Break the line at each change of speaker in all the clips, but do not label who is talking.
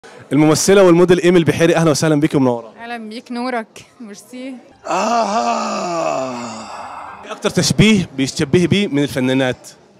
الممثله والموديل ايمي البحيري اهلا وسهلا بيكي ومنوره
اهلا بيك نورك ميرسي
ايه اكتر تشبيه بيشتبهي بيه من الفنانات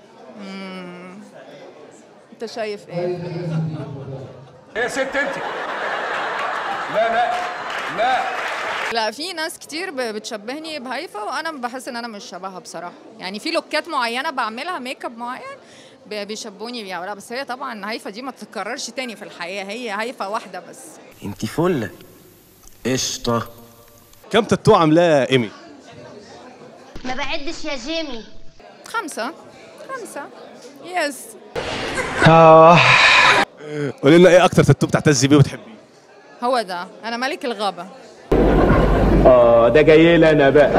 انت شايف ايه
يا ست انت لا لا لا
لا في ناس كتير ب- بتشبهني بهيفا وانا بحس ان انا مش شبهها بصراحه يعني في لوكات معينه بعملها ميك اب معين ب- بيشبهوني بيها لا بس هي طبعا هيفا دي ما تتكررش تاني في الحياه هي هيفا واحده بس
انت فله قشطه
كم تاتو عاملاه ايمي
ما بعدش يا جيمي
خمسه خمسه يس
قولي لنا ايه اكتر تاتو بتعتزي بيه وبتحبيه
هو ده انا ملك الغابه
اه ده جاي لي انا بقى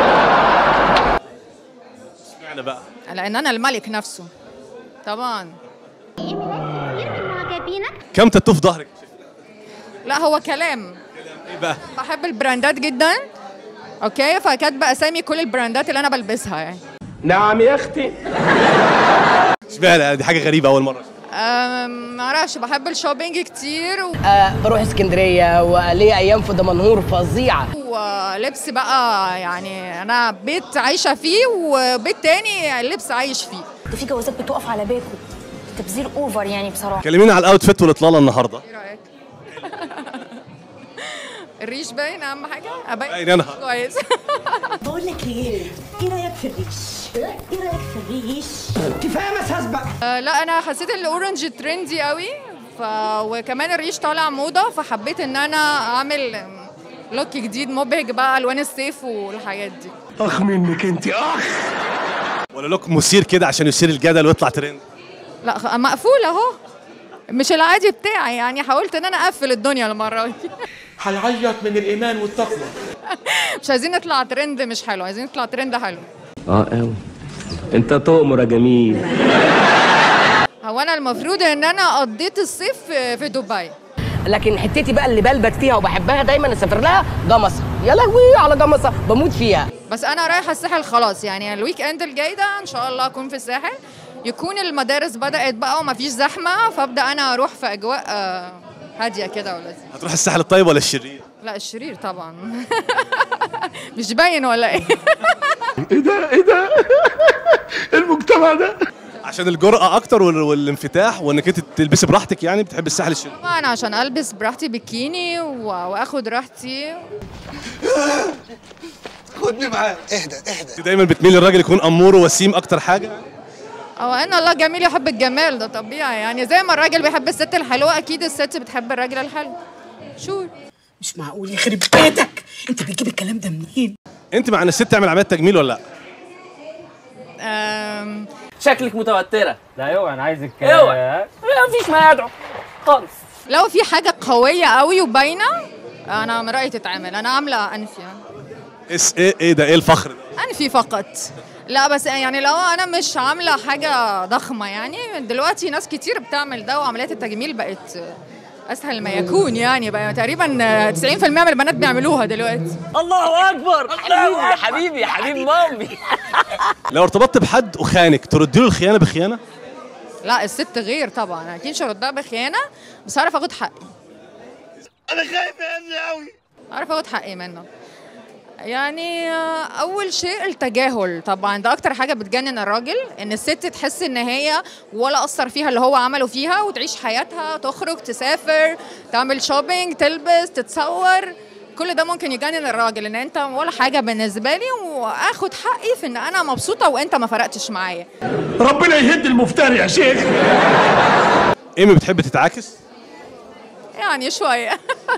اشمعنى بقى
لان انا الملك نفسه طبعا
كتير من معجبينك
كم تاتو في ظهرك
لا هو كلام
ايه بقى
بحب البراندات جدا اوكي فكاتبه اسامي كل البراندات اللي انا بلبسها يعني
نعم يا اختي
اشمعنى دي حاجه غريبه اول مره
أم، معرفش بحب الشوبينج كتير و-
بروح اسكندريه وليا ايام في دمنهور فظيعه
ولبس بقى يعني انا بيت عايشه فيه وبيت تاني اللبس عايش فيه
ده في جوازات بتقف على باكو تبذير اوفر يعني بصراحه
كلمينا على الاوتفيت والاطلاله النهارده
ايه رايك الريش باين اهم حاجه ابين
باين أنا.
كويس
بقول لك ايه ايه رايك في الريش ايه رايك في الريش كفايه مساس بقى
آه، لا انا حسيت ان الاورنج ترندي قوي ف... وكمان الريش طالع موضه فحبيت ان انا اعمل لوك جديد مبهج بقى الوان الصيف والحاجات دي
اخ منك انت اخ
ولا لوك مثير كده عشان يثير الجدل ويطلع ترند
لا خ- مقفول اهو مش العادي بتاعي يعني حاولت ان انا اقفل الدنيا المره دي
هنعيط من الايمان والتقوى
مش عايزين نطلع ترند مش حلو عايزين نطلع ترند حلو
اه قوي انت تؤمر يا جميل
هو انا المفروض ان انا قضيت الصيف في في دبي
لكن حتتي بقى اللي بلبت فيها وبحبها دايما اسافر لها جمصه يا لهوي على جمصه بموت فيها
بس انا رايحه الساحل خلاص يعني الويك اند الجاي ده ان شاء الله اكون في الساحل يكون المدارس بدات بقى ومفيش زحمه فابدا انا اروح في اجواء آه، هاديه كده ولذيذ
هتروح الساحل الطيب ولا الشرير
لا الشرير طبعا مش باين ولا ايه
ايه ده ايه ده المجتمع ده
عشان الجرأة أكتر وال- والانفتاح وإنك أنت تلبسي براحتك يعني بتحب الساحل الشرير
طبعا عشان البس براحتي بيكيني و- واخد راحتي
خدني معاك
أنت دايما بتميل للراجل يكون أمور ووسيم أكتر حاجة
او ان الله جميل يحب الجمال ده طبيعي يعني زي ما الراجل بيحب الست الحلوه اكيد الست بتحب الراجل الحلو شو
مش معقول يخرب بيتك انت بتجيب الكلام ده منين
أنت مع إن الست تعمل عمليات تجميل ولا لأ؟
أم،
شكلك متوترة
لا اوعى انا عايزك
اوعى مفيش ما يدعو خالص
لو في حاجه قويه قوي وباينه انا من رايي تتعمل انا عامله انفي
إس إيه إيه ده إيه الفخر ده؟
انفي فقط لا بس يعني لو انا مش عامله حاجه ضخمه يعني دلوقتي ناس كتير بتعمل ده وعمليات التجميل بقت اسهل ما يكون يعني بقى تقريبا 90% من البنات بيعملوها دلوقتي
الله اكبر حبيبي يا حبيبي يا حبيب مامي
لو ارتبطت بحد وخانك تردي له الخيانة بخيانة؟
لا الست غير طبعا اكيد مش هردها بخيانه بس هعرف اخد حقي
انا خايف يا ابني قوي
اعرف اخد حقي منه يعني آه، اول شيء التجاهل طبعا ده اكتر حاجه بتجنن الراجل ان الست تحس ان هي ولا اثر فيها اللي هو عمله فيها وتعيش حياتها تخرج تسافر تعمل شوبينج تلبس تتصور كل ده ممكن يجنن الراجل ان انت ولا حاجه بالنسبه لي واخد حقي في ان انا مبسوطه وانت ما فرقتش معايا
ربنا يهد المفتري يا شيخ
إيمي بتحب تتعاكس؟
يعني شويه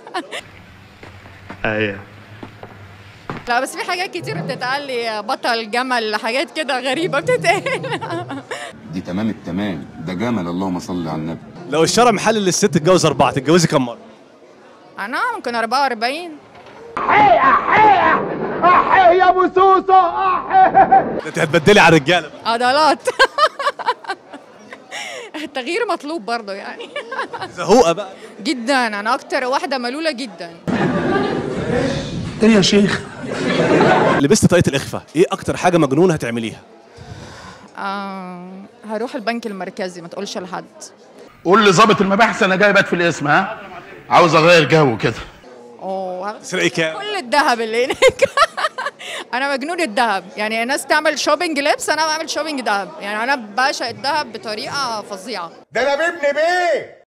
ايوه
لا بس في حاجات كتير بتتقال لي بطل جمل حاجات كده غريبه بتتقال
دي تمام التمام ده جمل اللهم صل على النبي
لو الشرع محلل للست تتجوز أربعة تتجوزي كم مرة؟
انا ممكن 44
احيه يا ابو سوسه احيه
ده أنت هتبدلي على الرجالة بقى.
عضلات التغيير مطلوب برضه يعني
زهوقة بقى
جدا انا اكتر واحده ملوله جدا
ايه يا شيخ
لبست طاقية الإخفاء إيه أكتر حاجة مجنونة هتعمليها؟
آه هروح البنك المركزي ما تقولش لحد
قول لظابط المباحث انا جاي بات في الاسم ها عاوز اغير جو كده
اوه
تسرقي كام
كل الذهب اللي هناك انا مجنون الذهب يعني الناس تعمل شوبينج لبس انا بعمل شوبينج ذهب يعني انا بعشق الذهب بطريقه فظيعه
ده انا بابن بيه